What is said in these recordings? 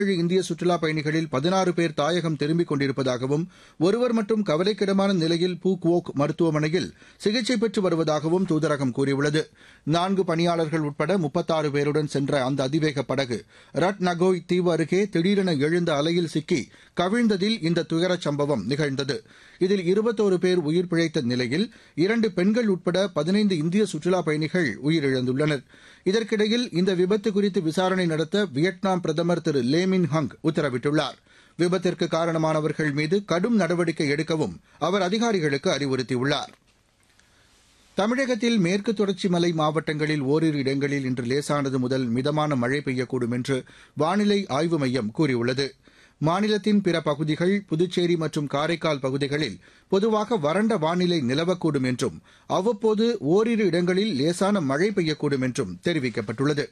ஏழு இந்திய சுற்றுலாப் பயணிகளில் பதினாறு பேர் தாயகம் திரும்பிக் கொண்டிருப்பதாகவும் ஒருவர் மட்டும் கவலைக்கிடமான நிலையில் பூக்வோக் மருத்துவமனையில் சிகிச்சை பெற்று வருவதாகவும் தூதரகம் கூறியுள்ளது நான்கு பணியாளர்கள் உட்பட முப்பத்தாறு பேருடன் சென்ற அந்த அதிவேக படகு ரட்நகோய் தீவு அருகே திடீரென எழுந்த அலையில் சிக்கி கவிழ்ந்ததில் இந்த துயரச் சம்பவம் நிகழ்ந்தது இதில் இருபத்தோரு பேர் உயிர் பிழைத்த நிலையில் இரண்டு பெண்கள் உட்பட பதினைந்து இந்திய சுற்றுலாப் பயணிகள் உயிரிழந்துள்ளனர் இதற்கிடையில் இந்த விபத்து குறித்து விசாரணை நடத்த வியட்நாம் பிரதமர் திரு லே மின் ஹங் உத்தரவிட்டுள்ளார் விபத்திற்கு காரணமானவர்கள் மீது கடும் நடவடிக்கை எடுக்கவும் அவர் அதிகாரிகளுக்கு அறிவுறுத்தியுள்ளார் தமிழகத்தில் மேற்கு தொடர்ச்சி மலை மாவட்டங்களில் ஓரிரு இடங்களில் இன்று லேசானது முதல் மிதமான மழை பெய்யக்கூடும் என்று வானிலை ஆய்வு மையம் கூறியுள்ளது மாநிலத்தின் பிற பகுதிகள் புதுச்சேரி மற்றும் காரைக்கால் பகுதிகளில் பொதுவாக வறண்ட வானிலை நிலவக்கூடும் என்றும் அவ்வப்போது ஓரிரு இடங்களில் லேசான மழை பெய்யக்கூடும் என்றும் தெரிவிக்கப்பட்டுள்ளது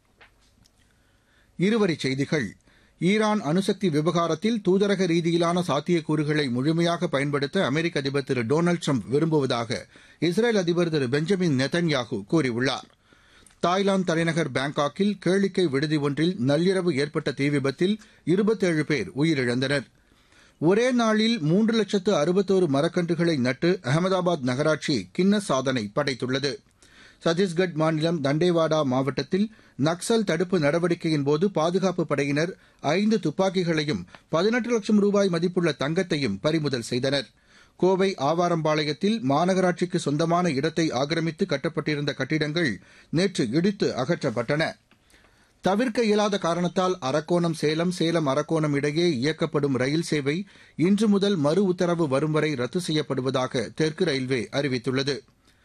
இருவரிச் செய்திகள் ஈரான் அணுசக்தி விவகாரத்தில் தூதரக ரீதியிலான சாத்தியக்கூறுகளை முழுமையாக பயன்படுத்த அமெரிக்க அதிபர் திரு டொனால்டு ட்ரம்ப் விரும்புவதாக இஸ்ரேல் அதிபர் திரு பெஞ்சமின் நெத்தன்யாகு கூறியுள்ளார் தாய்லாந்து தலைநகர் பாங்காக்கில் கேளிக்கை விடுதி ஒன்றில் நள்ளிரவு ஏற்பட்ட தீ விபத்தில் இருபத்தேழு பேர் உயிரிழந்தனர் ஒரே நாளில் மூன்று லட்சத்து அறுபத்தோரு மரக்கன்றுகளை நட்டு அகமதாபாத் நகராட்சி கின்னஸ் சாதனை படைத்துள்ளது சத்தீஸ்கட் மாநிலம் தண்டேவாடா மாவட்டத்தில் நக்சல் தடுப்பு நடவடிக்கையின்போது பாதுகாப்புப் படையினர் ஐந்து துப்பாக்கிகளையும் பதினெட்டு லட்சம் ரூபாய் மதிப்புள்ள தங்கத்தையும் பறிமுதல் செய்தனர் கோவை ஆவாரம்பாளையத்தில் மாநகராட்சிக்கு சொந்தமான இடத்தை ஆக்கிரமித்து கட்டப்பட்டிருந்த கட்டிடங்கள் நேற்று இடித்து அகற்றப்பட்டன தவிர்க்க இயலாத காரணத்தால் அரக்கோணம் சேலம் சேலம் அரக்கோணம் இடையே இயக்கப்படும் ரயில் சேவை இன்று முதல் மறு உத்தரவு வரும் வரை ரத்து செய்யப்படுவதாக தெற்கு ரயில்வே அறிவித்துள்ளது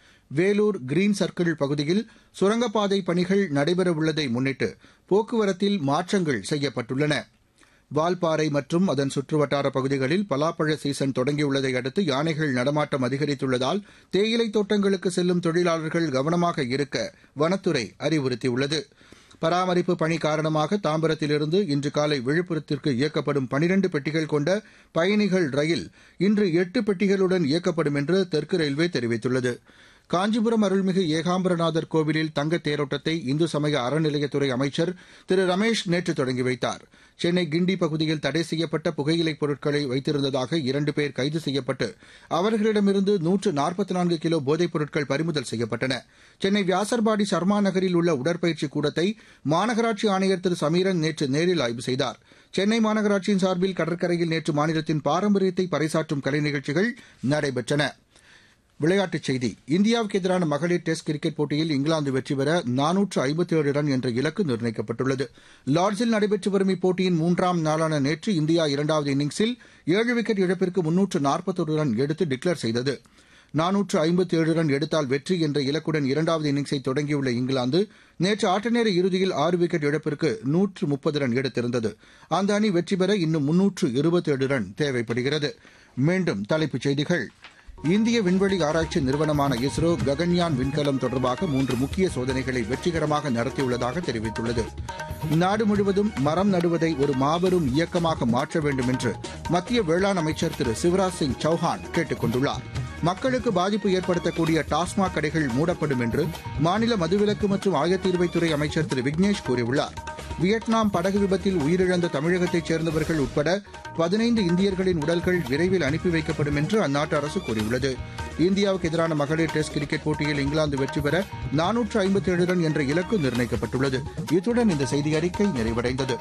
வேலூர் கிரீன் சர்க்கிள் பகுதியில் சுரங்கப்பாதை பணிகள் நடைபெறவுள்ளதை முன்னிட்டு போக்குவரத்தில் மாற்றங்கள் செய்யப்பட்டுள்ளன வால்பாறை மற்றும் அதன் சுற்றுவட்டார பகுதிகளில் பலாப்பழ சீசன் தொடங்கியுள்ளதை அடுத்து யானைகள் நடமாட்டம் அதிகரித்துள்ளதால் தேயிலை தோட்டங்களுக்கு செல்லும் தொழிலாளர்கள் கவனமாக இருக்க வனத்துறை அறிவுறுத்தியுள்ளது பராமரிப்பு பணி காரணமாக தாம்பரத்திலிருந்து இன்று காலை விழுப்புரத்திற்கு இயக்கப்படும் பனிரண்டு பெட்டிகள் கொண்ட பயணிகள் ரயில் இன்று எட்டு பெட்டிகளுடன் இயக்கப்படும் என்று தெற்கு ரயில்வே தெரிவித்துள்ளது காஞ்சிபுரம் அருள்மிகு ஏகாம்பரநாதர் கோவிலில் தங்கத் தேரோட்டத்தை இந்து சமய அறநிலையத்துறை அமைச்சர் திரு ரமேஷ் நேற்று தொடங்கி வைத்தார் சென்னை கிண்டி பகுதியில் தடை செய்யப்பட்ட புகையிலைப் பொருட்களை வைத்திருந்ததாக இரண்டு பேர் கைது செய்யப்பட்டு அவர்களிடமிருந்து நூற்று நாற்பத்தி நான்கு கிலோ போதைப் பொருட்கள் பறிமுதல் செய்யப்பட்டன சென்னை வியாசர்பாடி சர்மா நகரில் உள்ள உடற்பயிற்சி கூடத்தை மாநகராட்சி ஆணையர் திரு சமீரன் நேற்று நேரில் ஆய்வு செய்தார் சென்னை மாநகராட்சியின் சார்பில் கடற்கரையில் நேற்று மாநிலத்தின் பாரம்பரியத்தை பறைசாற்றும் கலை நிகழ்ச்சிகள் நடைபெற்றன விளையாட்டுச் செய்தி இந்தியாவுக்கு எதிரான மகளிர் டெஸ்ட் கிரிக்கெட் போட்டியில் இங்கிலாந்து வெற்றி பெற நானூற்று ஐம்பத்தி ஏழு ரன் என்ற இலக்கு நிர்ணயிக்கப்பட்டுள்ளது லார்ட்ஸில் நடைபெற்று வரும் இப்போட்டியின் மூன்றாம் நாளான நேற்று இந்தியா இரண்டாவது இன்னிங்ஸில் ஏழு விக்கெட் இழப்பிற்கு முன்னூற்று நாற்பத்தொரு ரன் எடுத்து டிக்ளேர் செய்தது நானூற்று ஐம்பத்தி ஏழு ரன் எடுத்தால் வெற்றி என்ற இலக்குடன் இரண்டாவது இன்னிங்ஸை தொடங்கியுள்ள இங்கிலாந்து நேற்று ஆட்டநேர இறுதியில் ஆறு விக்கெட் இழப்பிற்கு நூற்று முப்பது ரன் எடுத்திருந்தது அந்த அணி வெற்றி பெற இன்னும் முன்னூற்று இருபத்தேழு ரன் தேவைப்படுகிறது மீண்டும் தலைப்புச் செய்திகள் இந்திய விண்வெளி ஆராய்ச்சி நிறுவனமான இஸ்ரோ ககன்யான் விண்கலம் தொடர்பாக மூன்று முக்கிய சோதனைகளை வெற்றிகரமாக நடத்தியுள்ளதாக தெரிவித்துள்ளது நாடு முழுவதும் மரம் நடுவதை ஒரு மாபெரும் இயக்கமாக மாற்ற வேண்டும் என்று மத்திய வேளாண் அமைச்சர் திரு சிவராஜ் சிங் சௌஹான் கேட்டுக் கொண்டுள்ளார் மக்களுக்கு பாதிப்பு ஏற்படுத்தக்கூடிய டாஸ்மாக் கடைகள் மூடப்படும் என்று மாநில மதுவிலக்கு மற்றும் ஆயத்தீர்வைத்துறை அமைச்சர் திரு விக்னேஷ் கூறியுள்ளார் வியட்நாம் படகு விபத்தில் உயிரிழந்த தமிழகத்தைச் சேர்ந்தவர்கள் உட்பட பதினைந்து இந்தியர்களின் உடல்கள் விரைவில் அனுப்பி வைக்கப்படும் என்று அந்நாட்டு அரசு கூறியுள்ளது இந்தியாவுக்கு எதிரான மகளிர் டெஸ்ட் கிரிக்கெட் போட்டியில் இங்கிலாந்து வெற்றி பெற நானூற்று ஐம்பத்தி ஏழு ரன் என்ற இலக்கு நிர்ணயிக்கப்பட்டுள்ளது இத்துடன் இந்த செய்தி அறிக்கை நிறைவடைந்தது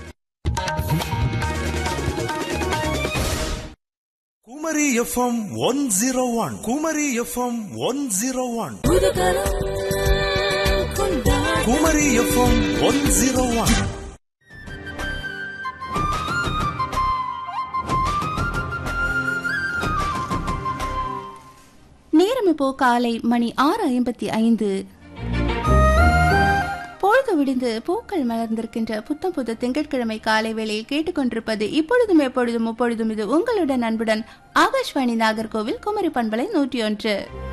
Kumari FM one zero one Kumari FM one zero one Kumari FM one zero one நேரம் இப்போ காலை மணி ஆறு ஐம்பத்தி ஐந்து பொழுது விடிந்து பூக்கள் மலர்ந்திருக்கின்ற புத்தம் புது திங்கட்கிழமை காலை வேளையில் கேட்டுக்கொண்டிருப்பது இப்பொழுதும் எப்பொழுதும் முப்பொழுதும் இது உங்களுடன் அன்புடன் ஆகாஷ்வாணி நாகர்கோவில் குமரி பண்பலை நூற்றி ஒன்று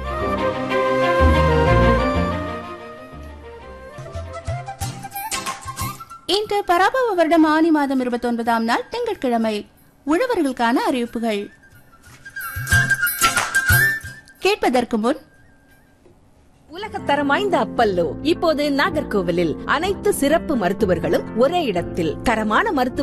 இன்று பராபவ வருடம் ஆனி மாதம் இருபத்தி ஒன்பதாம் நாள் திங்கட்கிழமை உழவர்களுக்கான அறிவிப்புகள் கேட்பதற்கு முன் உலகத்தரம் வாய்ந்த அப்பல்லோ இப்போது நாகர்கோவிலில் அனைத்து சிறப்பு மருத்துவர்களும் ஒரே இடத்தில் தரமான மருத்துவ